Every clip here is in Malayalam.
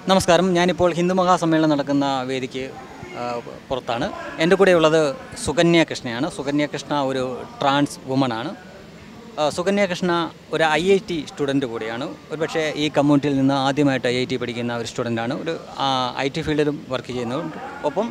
നമസ്കാരം ഞാനിപ്പോൾ ഹിന്ദു മഹാസമ്മേളനം നടക്കുന്ന വേദിക്ക് ആ, പുറത്താണ് എൻ്റെ കൂടെയുള്ളത് സുകന്യ കൃഷ്ണയാണ് സുകന്യ കൃഷ്ണ ഒരു ട്രാൻസ് വുമണാണ് ആ, സുകന്യ കൃഷ്ണ ഒരു ഐ ഐ ടി സ്റ്റുഡൻറ്റ് കൂടിയാണ് ഒരുപക്ഷെ ഈ കമ്മ്യൂണിറ്റിയിൽ നിന്ന് ആദ്യമായിട്ട് ഐ ഐ ടി പഠിക്കുന്ന ഒരു സ്റ്റുഡൻ്റാണ് ഒരു ഐ ടി ഫീൽഡിലും വർക്ക് ചെയ്യുന്നുണ്ട് ഒപ്പം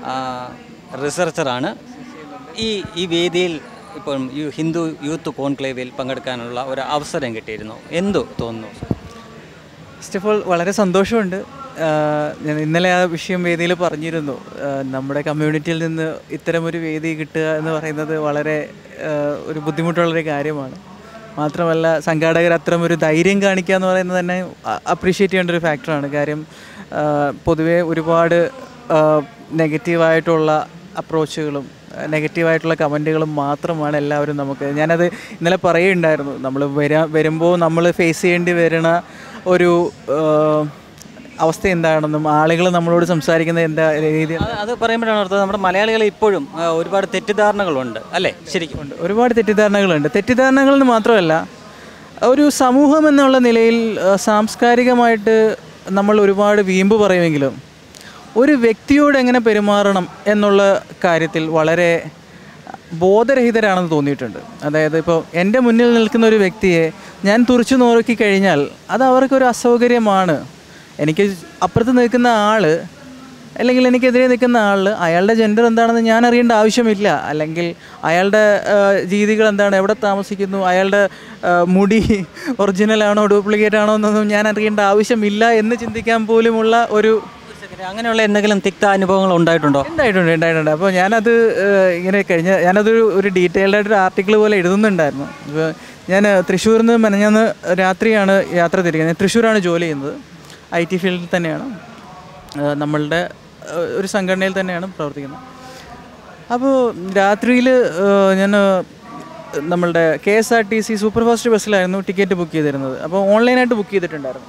റിസർച്ചറാണ് ഈ ഈ വേദിയിൽ ഇപ്പം ഈ ഹിന്ദു യൂത്ത് കോൺക്ലേവിൽ പങ്കെടുക്കാനുള്ള ഒരു അവസരം കിട്ടിയിരുന്നു എന്തു തോന്നുന്നു ഫസ്റ്റ് ഓഫ് ഓൾ വളരെ സന്തോഷമുണ്ട് ആഹ് ഞാൻ ഇന്നലെ ആ വിഷയം വേദിയിൽ പറഞ്ഞിരുന്നു ആഹ് നമ്മുടെ കമ്മ്യൂണിറ്റിയിൽ നിന്ന് ഇത്തരമൊരു വേദി കിട്ടുക എന്ന് പറയുന്നത് വളരെ ആഹ് ഒരു ബുദ്ധിമുട്ടുള്ളൊരു കാര്യമാണ് മാത്രമല്ല സംഘാടകർ അത്തരം ഒരു ധൈര്യം കാണിക്കുക എന്ന് പറയുന്നത് തന്നെ അപ്രീഷിയേറ്റ് ചെയ്യേണ്ട ഒരു ഫാക്ടറാണ് കാര്യം ആഹ് പൊതുവേ ഒരുപാട് നെഗറ്റീവായിട്ടുള്ള അപ്രോച്ചുകളും നെഗറ്റീവായിട്ടുള്ള കമൻറ്റുകളും മാത്രമാണ് എല്ലാവരും നമുക്ക് ഞാനത് ഇന്നലെ പറയുണ്ടായിരുന്നു നമ്മൾ വരാ വരുമ്പോൾ നമ്മൾ ഫേസ് ചെയ്യേണ്ടി വരുന്ന ഒരു ആഹ് അവസ്ഥ എന്താണെന്നും ആളുകൾ നമ്മളോട് സംസാരിക്കുന്ന എന്താ രീതി അത് അത് പറയുമ്പോഴാണ് അർത്ഥം നമ്മുടെ മലയാളികൾ ഇപ്പോഴും ആ, ഒരുപാട് തെറ്റിദ്ധാരണകളുണ്ട് അല്ലേ ശരിക്കും ഉണ്ട് ഒരുപാട് തെറ്റിദ്ധാരണകളുണ്ട് തെറ്റിദ്ധാരണകൾ എന്ന് മാത്രമല്ല ഒരു സമൂഹം എന്നുള്ള നിലയിൽ ആ, സാംസ്കാരികമായിട്ട് നമ്മൾ ഒരുപാട് വീമ്പ് പറയുമെങ്കിലും ഒരു വ്യക്തിയോട് എങ്ങനെ പെരുമാറണം എന്നുള്ള കാര്യത്തിൽ വളരെ ബോധരഹിതരാണെന്ന് തോന്നിയിട്ടുണ്ട് അതായത് ഇപ്പോൾ എൻ്റെ മുന്നിൽ നിൽക്കുന്ന ഒരു വ്യക്തിയെ ഞാൻ തുറച്ചു നോക്കി കഴിഞ്ഞാൽ അത് അവർക്കൊരു അസൗകര്യമാണ് എനിക്ക് അപ്പുറത്ത് നിൽക്കുന്ന ആൾ അല്ലെങ്കിൽ എനിക്കെതിരെ നിൽക്കുന്ന ആൾ അയാളുടെ ജെൻഡർ എന്താണെന്ന് ഞാൻ അറിയേണ്ട ആവശ്യമില്ല അല്ലെങ്കിൽ അയാളുടെ ആ, രീതികൾ എന്താണ് എവിടെ താമസിക്കുന്നു അയാളുടെ ആ, മുടി ഒറിജിനൽ ആണോ ഡ്യൂപ്ലിക്കേറ്റ് ആണോ എന്നൊന്നും ഞാൻ അറിയേണ്ട ആവശ്യമില്ല എന്ന് ചിന്തിക്കാൻ പോലുമുള്ള ഒരു ഒരു second, അങ്ങനെയുള്ള എന്തെങ്കിലും തിക്ത അനുഭവങ്ങൾ ഉണ്ടായിട്ടുണ്ടോ ഉണ്ടായിട്ടുണ്ട് ഉണ്ടായിട്ടുണ്ട് അപ്പോൾ ഞാനത് ഏഹ്, ഇങ്ങനെ കഴിഞ്ഞ ഞാനതൊരു ഒരു ഡീറ്റെയിൽഡ് ആയിട്ടൊരു ആർട്ടിക്കിൾ പോലെ എഴുതുന്നുണ്ടായിരുന്നു ഇപ്പോൾ ഞാൻ തൃശ്ശൂരിൽ നിന്ന് മെനഞ്ഞാന്ന് രാത്രിയാണ് യാത്ര തിരിക്കുന്നത് ഞാൻ തൃശ്ശൂരാണ് ജോലി ചെയ്യുന്നത് ഐ ടി ഫീൽഡിൽ തന്നെയാണ് ഏഹ്, നമ്മളുടെ ഏഹ്, ഒരു സംഘടനയിൽ തന്നെയാണ് പ്രവർത്തിക്കുന്നത് അപ്പോൾ രാത്രിയിൽ ഞാൻ നമ്മളുടെ K S R T C super fast ബസ്സിലായിരുന്നു ടിക്കറ്റ് ബുക്ക് ചെയ്തിരുന്നത് അപ്പോൾ ഓൺലൈനായിട്ട് ബുക്ക് ചെയ്തിട്ടുണ്ടായിരുന്നു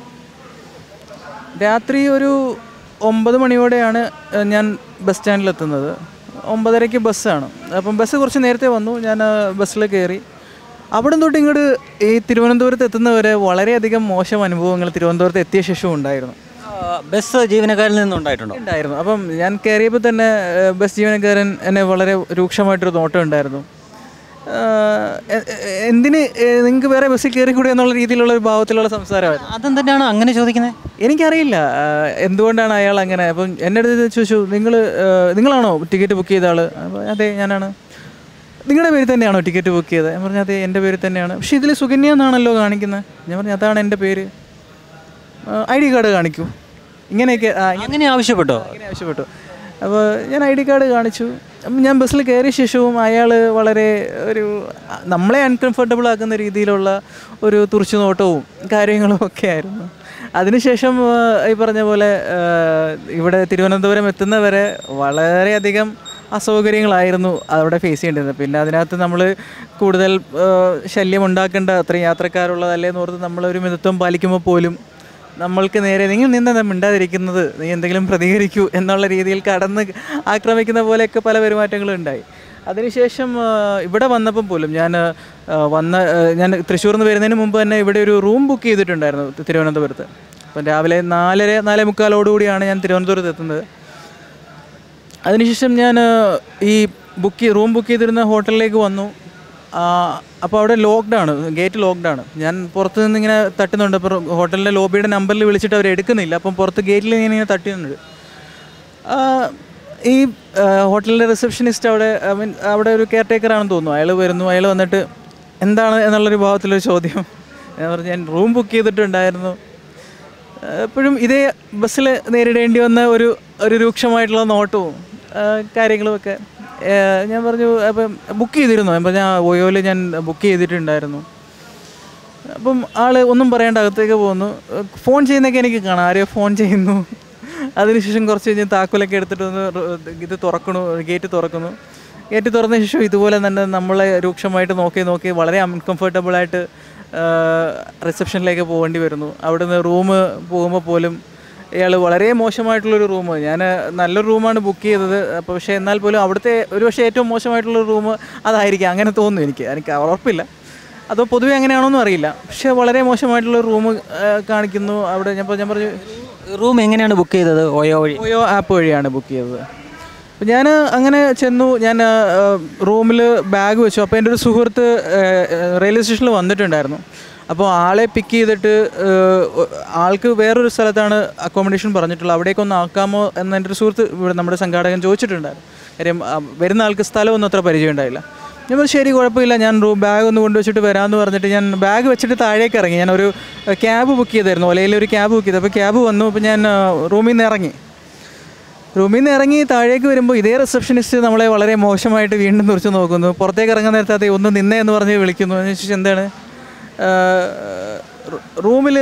രാത്രി ഒരു ഒമ്പത് മണിയോടെയാണ് ഏഹ്, ഞാൻ ബസ് സ്റ്റാൻഡിലെത്തുന്നത് ഒമ്പതരയ്ക്ക് ബസ്സാണ് അപ്പം ബസ് കുറച്ച് നേരത്തെ വന്നു ഞാൻ ബസ്സിൽ കയറി അവിടെ തൊട്ട് ഇങ്ങോട്ട് ഈ തിരുവനന്തപുരത്ത് എത്തുന്നവരെ വളരെയധികം മോശം അനുഭവങ്ങൾ തിരുവനന്തപുരത്ത് എത്തിയ ശേഷവും ഉണ്ടായിരുന്നു ആ, ബസ് ജീവനക്കാരിൽ നിന്നുണ്ടായിട്ടുണ്ടോ ഉണ്ടായിരുന്നു അപ്പം ഞാൻ കയറിയപ്പോൾ തന്നെ ഏഹ്, ബസ് ജീവനക്കാരൻ എന്നെ വളരെ രൂക്ഷമായിട്ടൊരു നോട്ടം ഉണ്ടായിരുന്നു ഏഹ്, എ- എ- എന്തിന് നിങ്ങൾക്ക് വേറെ ബസ്സിൽ കയറി കൂടി എന്നുള്ള രീതിയിലുള്ള ഒരു ഭാവത്തിലുള്ള സംസാരമായിരുന്നു അതെന്തിനാണ് അങ്ങനെ ചോദിക്കുന്നത് എനിക്കറിയില്ല ആഹ് എന്തുകൊണ്ടാണ് അയാൾ അങ്ങനെ അപ്പം എൻ്റെ അടുത്ത് ചോദിച്ചു നിങ്ങൾ നിങ്ങളാണോ ടിക്കറ്റ് ബുക്ക് ചെയ്ത ആൾ അപ്പോൾ അതെ ഞാനാണ് നിങ്ങളുടെ പേര് തന്നെയാണോ ടിക്കറ്റ് ബുക്ക് ചെയ്തത് ഞാൻ പറഞ്ഞു അതെ എൻ്റെ പേര് തന്നെയാണ് പക്ഷേ ഇതിൽ സുകന്യ എന്നാണല്ലോ കാണിക്കുന്നത് ഞാൻ പറഞ്ഞു അതാണ് എൻ്റെ പേര് ഐ ഡി കാർഡ് കാണിക്കൂ ഇങ്ങനെയൊക്കെ ആ, ഇങ്ങനെ അങ്ങനെ ആവശ്യപ്പെട്ടോ അങ്ങനെ ആവശ്യപ്പെട്ടു അപ്പോൾ ഞാൻ ഐ ഡി കാർഡ് കാണിച്ചു അപ്പം ഞാൻ ബസ്സിൽ കയറിയ ശേഷവും അയാൾ വളരെ ഒരു നമ്മളെ അൺകംഫർട്ടബിൾ ആക്കുന്ന രീതിയിലുള്ള ഒരു തുറച്ചു നോട്ടവും കാര്യങ്ങളും ഒക്കെ ആയിരുന്നു അതിനുശേഷം ആ, ഈ പറഞ്ഞ പോലെ ആ, ഇവിടെ തിരുവനന്തപുരം എത്തുന്നവരെ വളരെയധികം അസൗകര്യങ്ങളായിരുന്നു അവിടെ ഫേസ് ചെയ്യേണ്ടത് പിന്നെ അതിനകത്ത് നമ്മൾ കൂടുതൽ ആ, ശല്യം ഉണ്ടാക്കേണ്ട അത്രയും യാത്രക്കാരുള്ളതല്ലേ എന്ന് ഓർത്ത് നമ്മളൊരു മിതത്വം പാലിക്കുമ്പോൾ പോലും നമ്മൾക്ക് നേരെ നിങ്ങൾ നിന്നെന്താ മിണ്ടാതിരിക്കുന്നത് നീ എന്തെങ്കിലും പ്രതികരിക്കൂ എന്നുള്ള രീതിയിൽ കടന്ന് ആക്രമിക്കുന്ന പോലെയൊക്കെ പല പെരുമാറ്റങ്ങളും ഉണ്ടായി അതിനുശേഷം ആ, ഇവിടെ വന്നപ്പം പോലും ഞാൻ ആ, വന്ന ആ, ഞാൻ തൃശ്ശൂരിൽ നിന്ന് വരുന്നതിന് മുമ്പ് തന്നെ ഇവിടെ ഒരു റൂം ബുക്ക് ചെയ്തിട്ടുണ്ടായിരുന്നു തി- തിരുവനന്തപുരത്ത് അപ്പം രാവിലെ നാലര നാലേ മുക്കാലോടുകൂടിയാണ് ഞാൻ തിരുവനന്തപുരത്ത് എത്തുന്നത് അതിനുശേഷം ഞാൻ ആ, ഈ ബുക്ക് റൂം ബുക്ക് ചെയ്തിരുന്ന ഹോട്ടലിലേക്ക് വന്നു അപ്പോൾ അവിടെ ലോക്ക്ഡ് ആണ് ഗേറ്റ് ലോക്ക്ഡ് ആണ് ഞാൻ പുറത്ത് നിന്ന് ഇങ്ങനെ തട്ടുന്നുണ്ട് അപ്പോൾ ഹോട്ടലിൻ്റെ ലോബിയുടെ നമ്പറിൽ വിളിച്ചിട്ട് അവർ എടുക്കുന്നില്ല അപ്പം പുറത്ത് ഗേറ്റിൽ ഇങ്ങനെ ഇങ്ങനെ തട്ടുന്നുണ്ട് ആ, ഈ ആ, ഹോട്ടലിൻ്റെ റിസപ്ഷനിസ്റ്റ് അവിടെ ഐ മീൻ അവിടെ ഒരു കെയർ ടേക്കറാണെന്ന് തോന്നുന്നു അയാൾ വരുന്നു അയാൾ വന്നിട്ട് എന്താണ് എന്നുള്ളൊരു ഭാവത്തിലൊരു ചോദ്യം ഞാൻ പറഞ്ഞു ഞാൻ റൂം ബുക്ക് ചെയ്തിട്ടുണ്ടായിരുന്നു എപ്പോഴും ഇതേ ബസ്സിൽ നേരിടേണ്ടി വന്ന ഒരു ഒരു രൂക്ഷമായിട്ടുള്ള നോട്ടവും ആ, കാര്യങ്ങളുമൊക്കെ ഏ, ഞാൻ പറഞ്ഞു അപ്പം ബുക്ക് ചെയ്തിരുന്നു ഞാൻ പറഞ്ഞ ഓയോയിൽ ഞാൻ ബുക്ക് ചെയ്തിട്ടുണ്ടായിരുന്നു അപ്പം ആൾ ഒന്നും പറയാണ്ട് അകത്തേക്ക് പോകുന്നു ഫോൺ ചെയ്യുന്നൊക്കെ എനിക്ക് കാണാം ആരെയോ ഫോൺ ചെയ്യുന്നു അതിനുശേഷം കുറച്ച് കഴിഞ്ഞ് താക്കോലൊക്കെ എടുത്തിട്ട് ഒന്ന് റ- ഇത് തുറക്കണു ഗേറ്റ് തുറക്കുന്നു ഗേറ്റ് തുറന്ന ശേഷം ഇതുപോലെ തന്നെ നമ്മളെ രൂക്ഷമായിട്ട് നോക്കി നോക്കി വളരെ അൺകംഫർട്ടബിളായിട്ട് റിസപ്ഷനിലേക്ക് പോകേണ്ടി വരുന്നു അവിടുന്ന് റൂം പോകുമ്പോൾ പോലും ഇയാൾ വളരെ മോശമായിട്ടുള്ളൊരു റൂം ഞാൻ നല്ലൊരു റൂമാണ് ബുക്ക് ചെയ്തത് അപ്പോൾ പക്ഷേ എന്നാൽ പോലും അവിടുത്തെ ഒരു പക്ഷേ ഏറ്റവും മോശമായിട്ടുള്ള റൂം അതായിരിക്കും അങ്ങനെ തോന്നുന്നു എനിക്ക് എനിക്ക് ഉറപ്പില്ല അതോ പൊതുവെ അങ്ങനെയാണോന്നും അറിയില്ല പക്ഷേ വളരെ മോശമായിട്ടുള്ള റൂം കാണിക്കുന്നു അവിടെ ഞാൻ ഇപ്പൊ- ഞാൻ പറഞ്ഞു റൂം എങ്ങനെയാണ് ബുക്ക് ചെയ്തത് ഓയോ വഴി ഓയോ ആപ്പ് വഴിയാണ് ബുക്ക് ചെയ്തത് അപ്പോൾ ഞാൻ അങ്ങനെ ചെന്നു ഞാൻ റൂമിൽ ബാഗ് വെച്ചു അപ്പോൾ എൻ്റെ ഒരു സുഹൃത്ത് ആ, റെയിൽവേ സ്റ്റേഷനിൽ വന്നിട്ടുണ്ടായിരുന്നു അപ്പോൾ ആളെ പിക്ക് ചെയ്തിട്ട് ആ, ആൾക്ക് വേറൊരു സ്ഥലത്താണ് അക്കോമഡേഷൻ പറഞ്ഞിട്ടുള്ളത് അവിടേക്കൊന്ന് ആക്കാമോ എന്ന് എൻ്റെ ഒരു സുഹൃത്ത് ഇവിടെ നമ്മുടെ സംഘാടകൻ ചോദിച്ചിട്ടുണ്ടായിരുന്നു കാര്യം ആ, വരുന്ന ആൾക്ക് സ്ഥലമൊന്നും അത്ര പരിചയം ഉണ്ടായില്ല ഞാൻ പറഞ്ഞു, ശരി കുഴപ്പമില്ല ഞാൻ റൂം ബാഗ് ഒന്ന് കൊണ്ടുവച്ചിട്ട് വരാമെന്ന് പറഞ്ഞിട്ട് ഞാൻ ബാഗ് വെച്ചിട്ട് താഴേക്ക് ഇറങ്ങി ഞാൻ ഒരു ക്യാബ് ബുക്ക് ചെയ്തായിരുന്നു ഒലയിൽ ഒരു ക്യാബ് ബുക്ക് ചെയ്തു അപ്പോൾ ക്യാബ് വന്നു അപ്പോൾ ഞാൻ ആ, റൂമിൽ നിന്ന് ഇറങ്ങി റൂമിൽ നിന്ന് ഇറങ്ങി താഴേക്ക് വരുമ്പോൾ ഇതേ റിസപ്ഷനിസ്റ്റ് നമ്മളെ വളരെ മോശമായിട്ട് വീണ്ടും തുറച്ച് നോക്കുന്നു പുറത്തേക്ക് ഇറങ്ങാൻ നേരത്തെ അതേ ഒന്ന് നിന്നേ എന്ന് പറഞ്ഞ് വിളിക്കുന്നു എന്ന് ചോദിച്ചാൽ എന്താണ് റൂമിൽ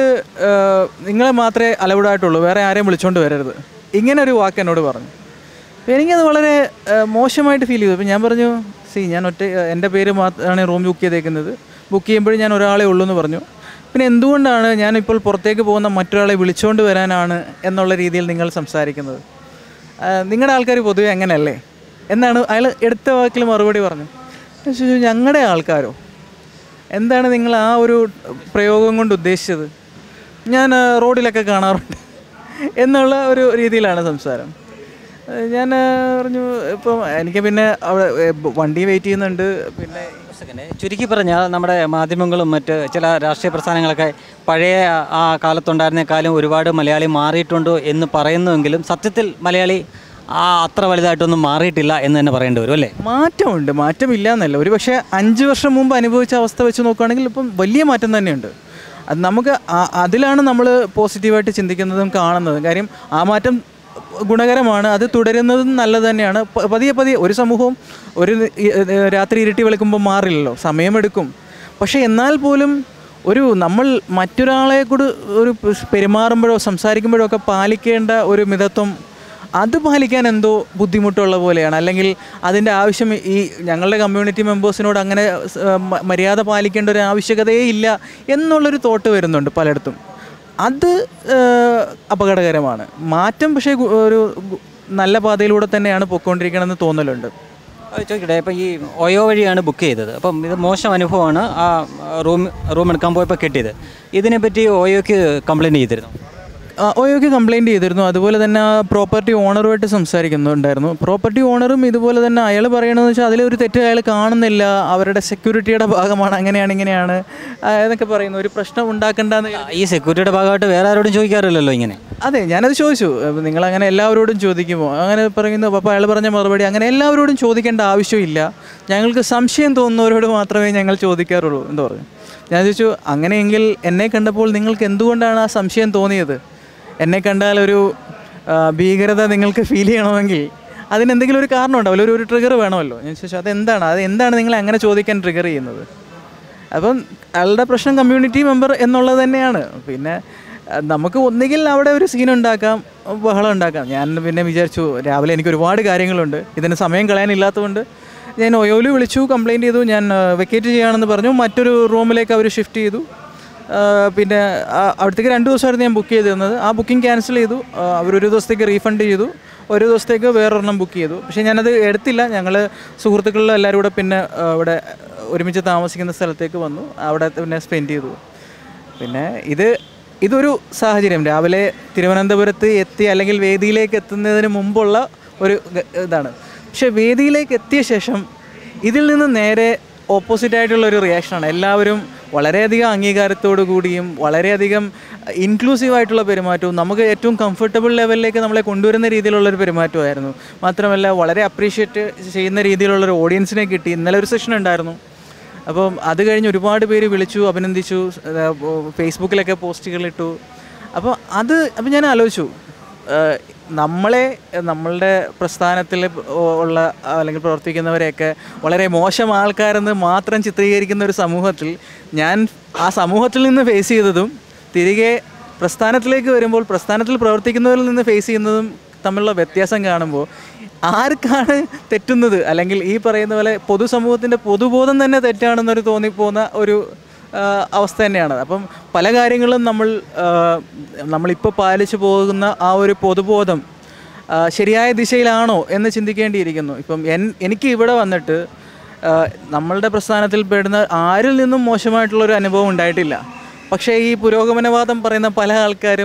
നിങ്ങളെ മാത്രമേ അലൗഡായിട്ടുള്ളൂ വേറെ ആരെയും വിളിച്ചുകൊണ്ട് വരരുത് ഇങ്ങനെ ഒരു വാക്ക് എന്നോട് പറഞ്ഞു അപ്പോൾ എനിക്കത് വളരെ ആ, മോശമായിട്ട് ഫീൽ ചെയ്തു അപ്പോൾ ഞാൻ പറഞ്ഞു സി ഞാൻ ഒറ്റ എൻ്റെ പേര് മാത്രമാണ് റൂം ബുക്ക് ചെയ്തേക്കുന്നത് ബുക്ക് ചെയ്യുമ്പോഴും ഞാൻ ഒരാളെ ഉള്ളൂ എന്ന് പറഞ്ഞു പിന്നെ എന്തുകൊണ്ടാണ് ഞാനിപ്പോൾ പുറത്തേക്ക് പോകുന്ന മറ്റൊരാളെ വിളിച്ചുകൊണ്ട് വരാനാണ് എന്നുള്ള രീതിയിൽ നിങ്ങൾ സംസാരിക്കുന്നത് നിങ്ങളുടെ ആൾക്കാർ പൊതുവെ അങ്ങനെയല്ലേ എന്നാണ് അയാൾ എടുത്ത വാക്കിൽ മറുപടി പറഞ്ഞു ഞാൻ ചോദിച്ചു ഞങ്ങളുടെ ആൾക്കാരോ എന്താണ് നിങ്ങൾ ആ ഒരു പ്രയോഗം കൊണ്ട് ഉദ്ദേശിച്ചത് ഞാൻ ആ, റോഡിലൊക്കെ കാണാറുണ്ട് എന്നുള്ള ഒരു രീതിയിലാണ് സംസാരം ആ, ഞാൻ ആ, പറഞ്ഞു ഇപ്പം എനിക്ക് പിന്നെ അവിടെ ഏ, വണ്ടി വെയിറ്റ് ചെയ്യുന്നുണ്ട് പിന്നെ ഒരു സെക്കൻഡ് ചുരുക്കി പറഞ്ഞാൽ നമ്മുടെ മാധ്യമങ്ങളും മറ്റ് ചില രാഷ്ട്രീയ പ്രസ്ഥാനങ്ങളൊക്കെ പഴയ ആ കാലത്തുണ്ടായിരുന്നേക്കാളും ഒരുപാട് മലയാളി മാറിയിട്ടുണ്ട് എന്ന് പറയുന്നുവെങ്കിലും സത്യത്തിൽ മലയാളി ആ അത്ര വലുതായിട്ടൊന്നും മാറിയിട്ടില്ല എന്ന് തന്നെ പറയേണ്ടി വരും അല്ലേ മാറ്റമുണ്ട് മാറ്റമില്ല എന്നല്ല ഒരു പക്ഷേ അഞ്ച് വർഷം മുമ്പ് അനുഭവിച്ച അവസ്ഥ വെച്ച് നോക്കുകയാണെങ്കിൽ ഇപ്പം വലിയ മാറ്റം തന്നെയുണ്ട് അത് നമുക്ക് ആ- അതിലാണ് നമ്മൾ പോസിറ്റീവായിട്ട് ചിന്തിക്കുന്നതും കാണുന്നതും കാര്യം ആ മാറ്റം ഗുണകരമാണ് അത് തുടരുന്നതും നല്ലത് തന്നെയാണ് പ- പതിയെ പതിയെ ഒരു സമൂഹവും ഒരു ഇ- ഏ, രാത്രി ഇരുട്ടി വെളുക്കുമ്പോൾ മാറില്ലല്ലോ സമയമെടുക്കും പക്ഷേ എന്നാൽ പോലും ഒരു നമ്മൾ മറ്റൊരാളെ കൂടി ഒരു പെരുമാറുമ്പോഴോ സംസാരിക്കുമ്പോഴോ ഒക്കെ പാലിക്കേണ്ട ഒരു മിതത്വം അത് പാലിക്കാൻ എന്തോ ബുദ്ധിമുട്ടുള്ള പോലെയാണ് അല്ലെങ്കിൽ അതിൻ്റെ ആവശ്യം ഈ ഞങ്ങളുടെ കമ്മ്യൂണിറ്റി മെമ്പേഴ്സിനോട് അങ്ങനെ സ്- മ- മര്യാദ പാലിക്കേണ്ട ഒരു ആവശ്യകതയേ ഇല്ല എന്നുള്ളൊരു തോട്ട് വരുന്നുണ്ട് പലയിടത്തും അത് ഏഹ്, അപകടകരമാണ് മാറ്റം പക്ഷേ ഗു- ഒരു ഗു- നല്ല പാതയിലൂടെ തന്നെയാണ് പൊയ്ക്കൊണ്ടിരിക്കണമെന്ന് തോന്നലുണ്ട് അത് ചോദിക്കട്ടെ ഇപ്പം ഈ ഒയോ വഴിയാണ് ബുക്ക് ചെയ്തത് അപ്പം ഇത് മോശം അനുഭവമാണ് ആ റൂം റൂം എടുക്കാൻ പോയപ്പോൾ കിട്ടിയത് ഇതിനെപ്പറ്റി ഒയോക്ക് കംപ്ലയിൻറ്റ് ചെയ്തിരുന്നു ആ, ഓയോക്ക് കംപ്ലൈൻറ്റ് ചെയ്തിരുന്നു അതുപോലെ തന്നെ ആ പ്രോപ്പർട്ടി ഓണറുമായിട്ട് സംസാരിക്കുന്നുണ്ടായിരുന്നു പ്രോപ്പർട്ടി ഓണറും ഇതുപോലെ തന്നെ അയാൾ പറയണമെന്ന് വെച്ചാൽ അതിലൊരു തെറ്റ് അയാൾ കാണുന്നില്ല അവരുടെ സെക്യൂരിറ്റിയുടെ ഭാഗമാണ് അങ്ങനെയാണ് ഇങ്ങനെയാണ് ആ, എന്നൊക്കെ പറയുന്നു ഒരു പ്രശ്നം ഉണ്ടാക്കണ്ടെന്ന് ഈ സെക്യൂരിറ്റിയുടെ ഭാഗമായിട്ട് വേറെ ആരോടും ചോദിക്കാറില്ലല്ലോ ഇങ്ങനെ അതെ ഞാനത് ചോദിച്ചു അപ്പോൾ നിങ്ങൾ അങ്ങനെ എല്ലാവരോടും ചോദിക്കുമോ അങ്ങനെ പറയുന്നു അപ്പോൾ അയാൾ പറഞ്ഞ മറുപടി അങ്ങനെ എല്ലാവരോടും ചോദിക്കേണ്ട ആവശ്യമില്ല ഞങ്ങൾക്ക് സംശയം തോന്നുന്നവരോട് മാത്രമേ ഞങ്ങൾ ചോദിക്കാറുള്ളൂ എന്ന് പറഞ്ഞു ഞാൻ ചോദിച്ചു അങ്ങനെയെങ്കിൽ എന്നെ കണ്ടപ്പോൾ നിങ്ങൾക്ക് എന്തുകൊണ്ടാണ് ആ സംശയം തോന്നിയത് എന്നെ കണ്ടാൽ ഒരു ആ, ഭീകരത നിങ്ങൾക്ക് ഫീൽ ചെയ്യണമെങ്കിൽ അതിനെന്തെങ്കിലും ഒരു കാരണം ഉണ്ടാവില്ല ഒരു ഒരു ട്രിഗർ വേണമല്ലോ ഞാൻ ചോദിച്ചു അതെന്താണ് അത് എന്താണ് നിങ്ങളെ അങ്ങനെ ചോദിക്കാൻ ട്രിഗർ ചെയ്യുന്നത് അപ്പം അയാളുടെ പ്രശ്നം കമ്മ്യൂണിറ്റി മെമ്പർ എന്നുള്ളത് തന്നെയാണ് പിന്നെ അഹ് നമുക്ക് ഒന്നുകിൽ അവിടെ ഒരു സീൻ ഉണ്ടാക്കാം ബഹളം ഉണ്ടാക്കാം ഞാൻ പിന്നെ വിചാരിച്ചു രാവിലെ എനിക്ക് ഒരുപാട് കാര്യങ്ങളുണ്ട് ഇതിന് സമയം കളയാനില്ലാത്തതുകൊണ്ട് ഞാൻ ഒയോലു വിളിച്ചു കംപ്ലയിൻറ്റ് ചെയ്തു ഞാൻ വെക്കേറ്റ് ചെയ്യുകയാണെന്ന് പറഞ്ഞു മറ്റൊരു റൂമിലേക്ക് അവർ ഷിഫ്റ്റ് ചെയ്തു ആ, പിന്നെ ആ, അവിടത്തേക്ക് രണ്ട് ദിവസമായിരുന്നു ഞാൻ ബുക്ക് ചെയ്തിരുന്നത് ആ ബുക്കിംഗ് ക്യാൻസൽ ചെയ്തു ആ, അവരൊരു ദിവസത്തേക്ക് റീഫണ്ട് ചെയ്തു ഒരു ദിവസത്തേക്ക് വേറൊരെണ്ണം ബുക്ക് ചെയ്തു പക്ഷേ ഞാനത് എടുത്തില്ല ഞങ്ങൾ സുഹൃത്തുക്കളിൽ എല്ലാവരും കൂടെ പിന്നെ ആ, ഇവിടെ ഒരുമിച്ച് താമസിക്കുന്ന സ്ഥലത്തേക്ക് വന്നു അവിടെ പിന്നെ സ്പെൻഡ് ചെയ്തു പിന്നെ ഇത് ഇതൊരു സാഹചര്യം രാവിലെ തിരുവനന്തപുരത്ത് എത്തി അല്ലെങ്കിൽ വേദിയിലേക്ക് എത്തുന്നതിന് മുമ്പുള്ള ഒരു ഗ- ഇതാണ് പക്ഷെ വേദിയിലേക്ക് എത്തിയ ശേഷം ഇതിൽ നിന്ന് നേരെ ഓപ്പോസിറ്റ് ആയിട്ടുള്ള ഒരു റിയാക്ഷനാണ് എല്ലാവരും വളരെയധികം അംഗീകാരത്തോടു കൂടിയും വളരെയധികം ഇൻക്ലൂസീവ് ആയിട്ടുള്ള പെരുമാറ്റവും നമുക്ക് ഏറ്റവും കംഫർട്ടബിൾ ലെവലിലേക്ക് നമ്മളെ കൊണ്ടുവരുന്ന രീതിയിലുള്ളൊരു പെരുമാറ്റമായിരുന്നു മാത്രമല്ല വളരെ അപ്രീഷിയേറ്റ് ചെയ്യുന്ന രീതിയിലുള്ളൊരു ഓഡിയൻസിനെ കിട്ടി ഇന്നലെ ഒരു സെഷൻ ഉണ്ടായിരുന്നു അപ്പം അത് കഴിഞ്ഞ് ഒരുപാട് പേര് വിളിച്ചു അഭിനന്ദിച്ചു ഏർ ഫേസ്ബുക്കിലൊക്കെ പോസ്റ്റുകളിട്ടു അപ്പോൾ അത് അപ്പം ഞാൻ ആലോചിച്ചു ഏർ നമ്മളെ നമ്മളുടെ പ്രസ്ഥാനത്തിൽ ഉള്ള അല്ലെങ്കിൽ പ്രവർത്തിക്കുന്നവരെയൊക്കെ വളരെ മോശം ആൾക്കാരെന്ന് മാത്രം ചിത്രീകരിക്കുന്ന ഒരു സമൂഹത്തിൽ ഞാൻ ആ സമൂഹത്തിൽ നിന്ന് ഫേസ് ചെയ്തതും തിരികെ പ്രസ്ഥാനത്തിലേക്ക് വരുമ്പോൾ പ്രസ്ഥാനത്തിൽ പ്രവർത്തിക്കുന്നവരിൽ നിന്ന് ഫേസ് ചെയ്യുന്നതും തമ്മിലുള്ള വ്യത്യാസം കാണുമ്പോൾ ആർക്കാണ് തെറ്റുന്നത് അല്ലെങ്കിൽ ഈ പറയുന്ന പോലെ പൊതുസമൂഹത്തിൻ്റെ പൊതുബോധം തന്നെ തെറ്റാണെന്നൊരു തോന്നിപ്പോകുന്ന ഒരു ആ, അവസ്ഥ തന്നെയാണ് അപ്പം പല കാര്യങ്ങളും നമ്മൾ ആ, നമ്മളിപ്പോൾ പാലിച്ചു പോകുന്ന ആ ഒരു പൊതുബോധം ആ, ശരിയായ ദിശയിലാണോ എന്ന് ചിന്തിക്കേണ്ടിയിരിക്കുന്നു ഇപ്പം എൻ എനിക്ക് ഇവിടെ വന്നിട്ട് ആ, നമ്മളുടെ പ്രസ്ഥാനത്തിൽ പെടുന്ന ആരിൽ നിന്നും മോശമായിട്ടുള്ളൊരു അനുഭവം ഉണ്ടായിട്ടില്ല പക്ഷേ ഈ പുരോഗമനവാദം പറയുന്ന പല ആൾക്കാരും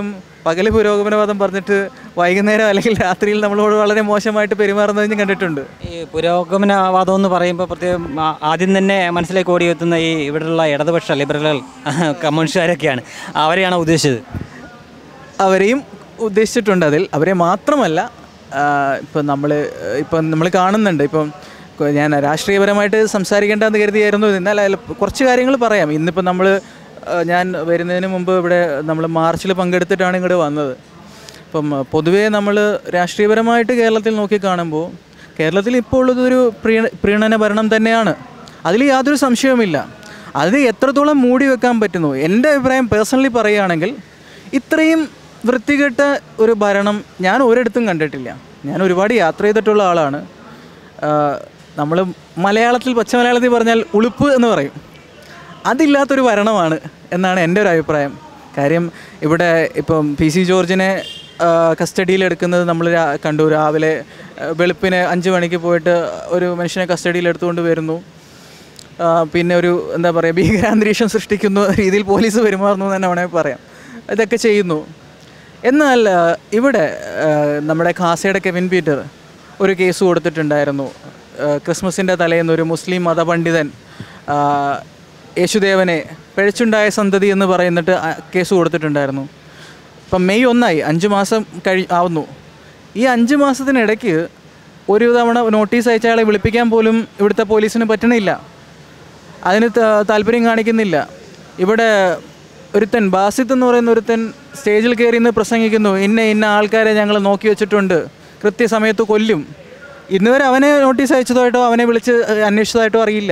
പകല് പുരോഗമനവാദം പറഞ്ഞിട്ട് വൈകുന്നേരം അല്ലെങ്കിൽ രാത്രിയിൽ നമ്മളോട് വളരെ മോശമായിട്ട് പെരുമാറുന്നത് ഞാൻ കണ്ടിട്ടുണ്ട് ഈ പുരോഗമനവാദം എന്ന് പറയുമ്പോൾ പ്രത്യേകം ആ- ആദ്യം തന്നെ മനസ്സിലേക്ക് ഓടിയെത്തുന്ന ഈ ഇവിടെയുള്ള ഇടതുപക്ഷ ലിബറലുകൾ കമ്മ്യൂണിസ്റ്റുകാരൊക്കെയാണ് അവരെയാണ് ഉദ്ദേശിച്ചത് അവരെയും ഉദ്ദേശിച്ചിട്ടുണ്ട് അതിൽ അവരെ മാത്രമല്ല ഇപ്പം നമ്മൾ ഇപ്പം നമ്മൾ കാണുന്നുണ്ട് ഇപ്പം കൊ- ഞാൻ രാഷ്ട്രീയപരമായിട്ട് സംസാരിക്കേണ്ടെന്ന് കരുതിയായിരുന്നു ഇത്. എന്നാൽ അതിൽ കുറച്ച് കാര്യങ്ങൾ പറയാം ഇന്നിപ്പോൾ നമ്മൾ ഞാൻ വരുന്നതിന് മുമ്പ് ഇവിടെ നമ്മൾ മാർച്ചിൽ പങ്കെടുത്തിട്ടാണ് ഇങ്ങോട്ട് വന്നത് ഇപ്പം പൊതുവേ നമ്മൾ രാഷ്ട്രീയപരമായിട്ട് കേരളത്തിൽ നോക്കി കാണുമ്പോൾ കേരളത്തിൽ ഇപ്പോൾ ഉള്ളതൊരു പ്രീണ പ്രീണന ഭരണം തന്നെയാണ് അതിൽ യാതൊരു സംശയവുമില്ല അത് എത്രത്തോളം മൂടി വെക്കാൻ പറ്റുന്നു എൻ്റെ അഭിപ്രായം പേഴ്സണലി പറയുകയാണെങ്കിൽ ഇത്രയും വൃത്തികെട്ട ഒരു ഭരണം ഞാൻ ഒരിടത്തും കണ്ടിട്ടില്ല ഞാൻ ഒരുപാട് യാത്ര ചെയ്തിട്ടുള്ള ആളാണ് നമ്മൾ മലയാളത്തിൽ പച്ച മലയാളത്തിൽ പറഞ്ഞാൽ ഉളുപ്പ് എന്ന് പറയും അതില്ലാത്തൊരു ഭരണമാണ് എന്നാണ് എൻ്റെ ഒരു അഭിപ്രായം കാര്യം ഇവിടെ ഇപ്പം പി സി ജോർജിനെ കസ്റ്റഡിയിൽ എടുക്കുന്നത് നമ്മൾ കണ്ടു രാവിലെ ആ, വെളുപ്പിന് അഞ്ച് മണിക്ക് പോയിട്ട് ഒരു മനുഷ്യനെ കസ്റ്റഡിയിൽ എടുത്തുകൊണ്ട് വരുന്നു ആ, പിന്നെ ഒരു എന്താ പറയുക ഭീകരാന്തരീക്ഷം സൃഷ്ടിക്കുന്ന രീതിയിൽ പോലീസ് പെരുമാറുന്നു എന്ന് തന്നെ വേണമെങ്കിൽ പറയാം ഇതൊക്കെ ചെയ്യുന്നു എന്നാൽ ആ, ഇവിടെ ആ, നമ്മുടെ ഖാസയുടെ കെവിൻ പീറ്റർ ഒരു കേസ് കൊടുത്തിട്ടുണ്ടായിരുന്നു ആ, ക്രിസ്മസിൻ്റെ തലേന്ന് ഒരു മുസ്ലിം മതപണ്ഡിതൻ ആ, യേശുദേവനെ പിഴച്ചുണ്ടായ സന്തതി എന്ന് പറയുന്നിട്ട് ആ കേസ് കൊടുത്തിട്ടുണ്ടായിരുന്നു ഇപ്പം മെയ് ഒന്നായി അഞ്ച് മാസം കഴി ആവുന്നു ഈ അഞ്ച് മാസത്തിനിടയ്ക്ക് ഒരു തവണ നോട്ടീസ് അയച്ച അയാളെ വിളിപ്പിക്കാൻ പോലും ഇവിടുത്തെ പോലീസിന് പറ്റണില്ല അതിന് ത- താല്പര്യം കാണിക്കുന്നില്ല ഇവിടെ ഒരുത്തൻ ബാസിത്ത് എന്ന് പറയുന്ന ഒരുത്തൻ സ്റ്റേജിൽ കയറി നിന്ന് പ്രസംഗിക്കുന്നു ഇന്ന ഇന്ന ആൾക്കാരെ ഞങ്ങൾ നോക്കി വെച്ചിട്ടുണ്ട് കൃത്യസമയത്ത് കൊല്ലും ഇന്ന് വരെ അവനെ നോട്ടീസ് അയച്ചതായിട്ടോ അവനെ വിളിച്ച് ഏഹ്, അന്വേഷിച്ചതായിട്ടോ അറിയില്ല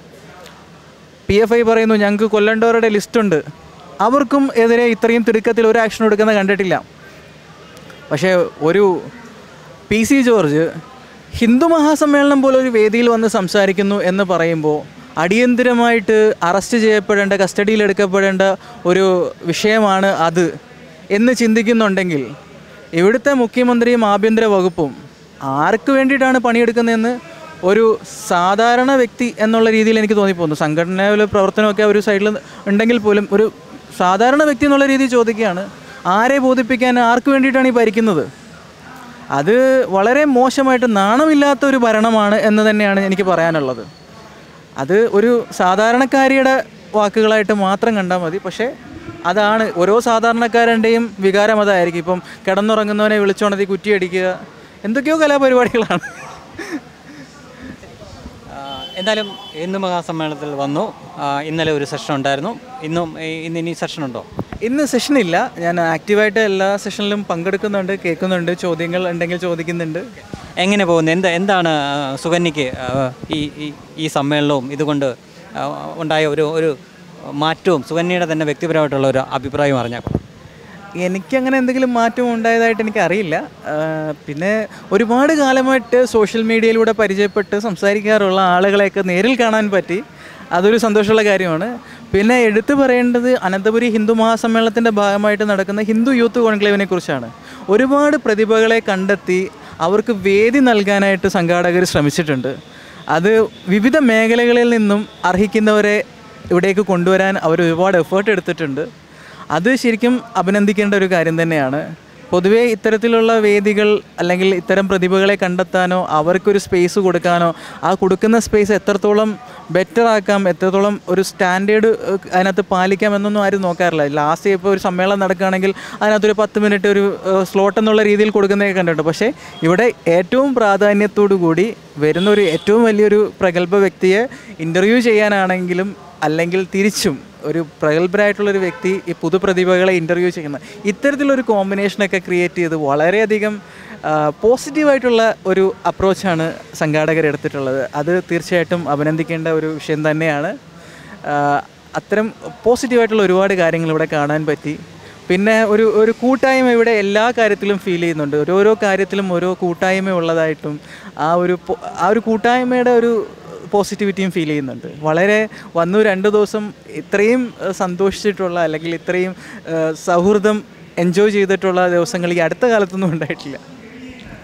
പി എഫ് ഐ പറയുന്നു ഞങ്ങൾക്ക് കൊല്ലേണ്ടവരുടെ ലിസ്റ്റുണ്ട് അവർക്കും എതിരെ ഇത്രയും തിടുക്കത്തിൽ ഒരു ആക്ഷൻ എടുക്കുന്നത് കണ്ടിട്ടില്ല പക്ഷേ ഒരു പി സി ജോർജ് ഹിന്ദു മഹാസമ്മേളനം പോലെ ഒരു വേദിയിൽ വന്ന് സംസാരിക്കുന്നു എന്ന് പറയുമ്പോൾ അടിയന്തിരമായിട്ട് അറസ്റ്റ് ചെയ്യപ്പെടേണ്ട കസ്റ്റഡിയിൽ എടുക്കപ്പെടേണ്ട ഒരു വിഷയമാണ് അത് എന്ന് ചിന്തിക്കുന്നുണ്ടെങ്കിൽ ഇവിടുത്തെ മുഖ്യമന്ത്രിയും ആഭ്യന്തര വകുപ്പും ആർക്ക് വേണ്ടിയിട്ടാണ് പണിയെടുക്കുന്നതെന്ന് ഒരു സാധാരണ വ്യക്തി എന്നുള്ള രീതിയിൽ എനിക്ക് തോന്നിപ്പോകുന്നു സംഘടനയിലെ പ്രവർത്തനമൊക്കെ ഒരു സൈഡിൽ ഉണ്ടെങ്കിൽ പോലും ഒരു സാധാരണ വ്യക്തി എന്നുള്ള രീതിയിൽ ചോദിക്കുകയാണ് ആരെ ബോധിപ്പിക്കാൻ ആർക്ക് വേണ്ടിയിട്ടാണ് ഈ ഭരിക്കുന്നത് അത് വളരെ മോശമായിട്ട് നാണമില്ലാത്ത ഒരു ഭരണമാണ് എന്ന് തന്നെയാണ് എനിക്ക് പറയാനുള്ളത് അത് ഒരു സാധാരണക്കാരിയുടെ വാക്കുകളായിട്ട് മാത്രം കണ്ടാൽ മതി പക്ഷേ അതാണ് ഓരോ സാധാരണക്കാരൻ്റെയും വികാരം അതായിരിക്കും ഇപ്പം കിടന്നുറങ്ങുന്നവനെ വിളിച്ചുണർത്തി കുറ്റിയടിക്കുക എന്തൊക്കെയോ കലാപരിപാടികളാണ് ആ, എന്തായാലും ഹിന്ദു മഹാസമ്മേളനത്തിൽ വന്നു ആ, ഇന്നലെ ഒരു സെഷൻ ഉണ്ടായിരുന്നു ഇന്നും ഈ- ഇന്ന് ഇനി സെഷൻ ഉണ്ടോ ഇന്ന് സെഷനില്ല ഞാൻ ആക്റ്റീവായിട്ട് എല്ലാ സെഷനിലും പങ്കെടുക്കുന്നുണ്ട് കേൾക്കുന്നുണ്ട് ചോദ്യങ്ങൾ ഉണ്ടെങ്കിൽ ചോദിക്കുന്നുണ്ട് എങ്ങനെ പോകുന്നു എന്താ എന്താണ് ആ, സുകന്യയ്ക്ക് ആ, ഈ ഈ- ഈ സമ്മേളനവും ഇതുകൊണ്ട് ആ, ഉണ്ടായ ഒരു ഒരു മാറ്റവും സുകന്യയുടെ തന്നെ വ്യക്തിപരമായിട്ടുള്ള ഒരു അഭിപ്രായം അറിഞ്ഞാൽ എനിക്കങ്ങനെ എന്തെങ്കിലും മാറ്റം ഉണ്ടായതായിട്ട് എനിക്ക് അറിയില്ല പിന്നെ ഒരുപാട് കാലമായിട്ട് സോഷ്യൽ മീഡിയയിലൂടെ പരിചയപ്പെട്ട് സംസാരിക്കാറുള്ള ആളുകളെയൊക്കെ നേരിൽ കാണാൻ പറ്റി അതൊരു സന്തോഷമുള്ള കാര്യമാണ് പിന്നെ എടുത്തു പറയേണ്ടത് അനന്തപുരി ഹിന്ദു മഹാസമ്മേളനത്തിൻ്റെ ഭാഗമായിട്ട് നടക്കുന്ന ഹിന്ദു യൂത്ത് കോൺക്ലേവിനെ കുറിച്ചാണ് ഒരുപാട് പ്രതിഭകളെ കണ്ടെത്തി അവർക്ക് വേദി നൽകാനായിട്ട് സംഘാടകർ ശ്രമിച്ചിട്ടുണ്ട് അത് വിവിധ മേഖലകളിൽ നിന്നും അർഹിക്കുന്നവരെ ഇവിടേക്ക് കൊണ്ടുവരാൻ അവർ ഒരുപാട് എഫേർട്ട് എടുത്തിട്ടുണ്ട് അത് ശരിക്കും അഭിനന്ദിക്കേണ്ട ഒരു കാര്യം തന്നെയാണ് പൊതുവേ ഇത്തരത്തിലുള്ള വേദികൾ അല്ലെങ്കിൽ ഇത്തരം പ്രതിഭകളെ കണ്ടെത്താനോ അവർക്കൊരു സ്പേസ് കൊടുക്കാനോ ആ കൊടുക്കുന്ന സ്പേസ് എത്രത്തോളം ബെറ്റർ ആക്കാം എത്രത്തോളം ഒരു സ്റ്റാൻഡേർഡ് അതിനകത്ത് പാലിക്കാം എന്നൊന്നും ആരും നോക്കാറില്ല ലാസ്റ്റ് ഇപ്പോൾ ഒരു സമ്മേളനം നടക്കുകയാണെങ്കിൽ അതിനകത്തൊരു പത്ത് മിനിറ്റ് ഒരു സ്ലോട്ട് എന്നുള്ള രീതിയിൽ കൊടുക്കുന്നതൊക്കെ കണ്ടിട്ടുണ്ട് പക്ഷേ ഇവിടെ ഏറ്റവും പ്രാധാന്യത്തോടു കൂടി വരുന്ന ഒരു ഏറ്റവും വലിയൊരു പ്രഗത്ഭ വ്യക്തിയെ ഇൻ്റർവ്യൂ ചെയ്യാനാണെങ്കിലും അല്ലെങ്കിൽ തിരിച്ചും ഒരു പ്രഗത്ഭരായിട്ടുള്ളൊരു വ്യക്തി ഈ പുതുപ്രതിഭകളെ ഇൻ്റർവ്യൂ ചെയ്യുന്ന ഇത്തരത്തിലൊരു കോമ്പിനേഷനൊക്കെ ക്രിയേറ്റ് ചെയ്ത് വളരെയധികം പോസിറ്റീവായിട്ടുള്ള ഒരു അപ്രോച്ചാണ് സംഘാടകർ എടുത്തിട്ടുള്ളത് അത് തീർച്ചയായിട്ടും അഭിനന്ദിക്കേണ്ട ഒരു വിഷയം തന്നെയാണ് ആ, അത്തരം പോസിറ്റീവായിട്ടുള്ള ഒരുപാട് കാര്യങ്ങൾ ഇവിടെ കാണാൻ പറ്റി പിന്നെ ഒരു ഒരു കൂട്ടായ്മ ഇവിടെ എല്ലാ കാര്യത്തിലും ഫീൽ ചെയ്യുന്നുണ്ട് ഓരോരോ കാര്യത്തിലും ഓരോ കൂട്ടായ്മ ഉള്ളതായിട്ടും ആ ഒരു പൊ- ആ ഒരു കൂട്ടായ്മയുടെ ഒരു പോസിറ്റിവിറ്റിയും ഫീൽ ചെയ്യുന്നുണ്ട് വളരെ വന്നു രണ്ട് ദിവസം ഇത്രയും ഏഹ്, സന്തോഷിച്ചിട്ടുള്ള അല്ലെങ്കിൽ ഇത്രയും ഏഹ്, സൗഹൃദം എൻജോയ് ചെയ്തിട്ടുള്ള ദിവസങ്ങൾ ഈ അടുത്ത കാലത്തൊന്നും ഉണ്ടായിട്ടില്ല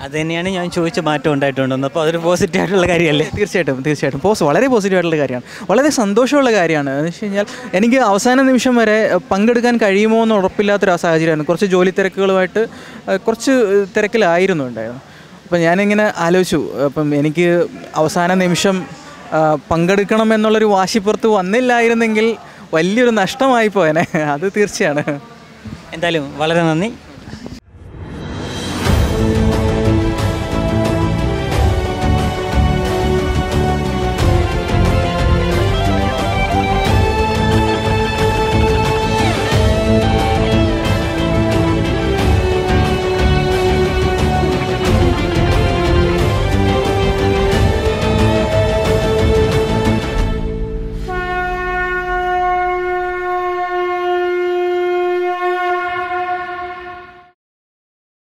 അത് തന്നെയാണ് ഞാൻ ചോദിച്ച മാറ്റം ഉണ്ടായിട്ടുണ്ടെന്ന് അപ്പോൾ അതൊരു പോസിറ്റീവ് ആയിട്ടുള്ള കാര്യമല്ലേ തീർച്ചയായിട്ടും തീർച്ചയായിട്ടും പോസ് വളരെ പോസിറ്റീവ് ആയിട്ടുള്ള കാര്യമാണ് വളരെ സന്തോഷമുള്ള കാര്യമാണ് എന്ന് വെച്ച് കഴിഞ്ഞാൽ എനിക്ക് അവസാന നിമിഷം വരെ അഹ്, പങ്കെടുക്കാൻ കഴിയുമോ എന്ന് ഉറപ്പില്ലാത്തൊരു സാഹചര്യമാണ് കുറച്ച് ജോലി തിരക്കുകളുമായിട്ട് അഹ്, കുറച്ച് തിരക്കിലായിരുന്നു ഉണ്ടായിരുന്നു അപ്പം ഞാനിങ്ങനെ ആലോചിച്ചു അപ്പം എനിക്ക് അവസാന നിമിഷം ആ, പങ്കെടുക്കണം എന്നുള്ളൊരു വാശിപ്പുറത്ത് വന്നില്ലായിരുന്നെങ്കിൽ വലിയൊരു നഷ്ടമായി പോയനെ അത് തീർച്ചയാണ് എന്തായാലും വളരെ നന്ദി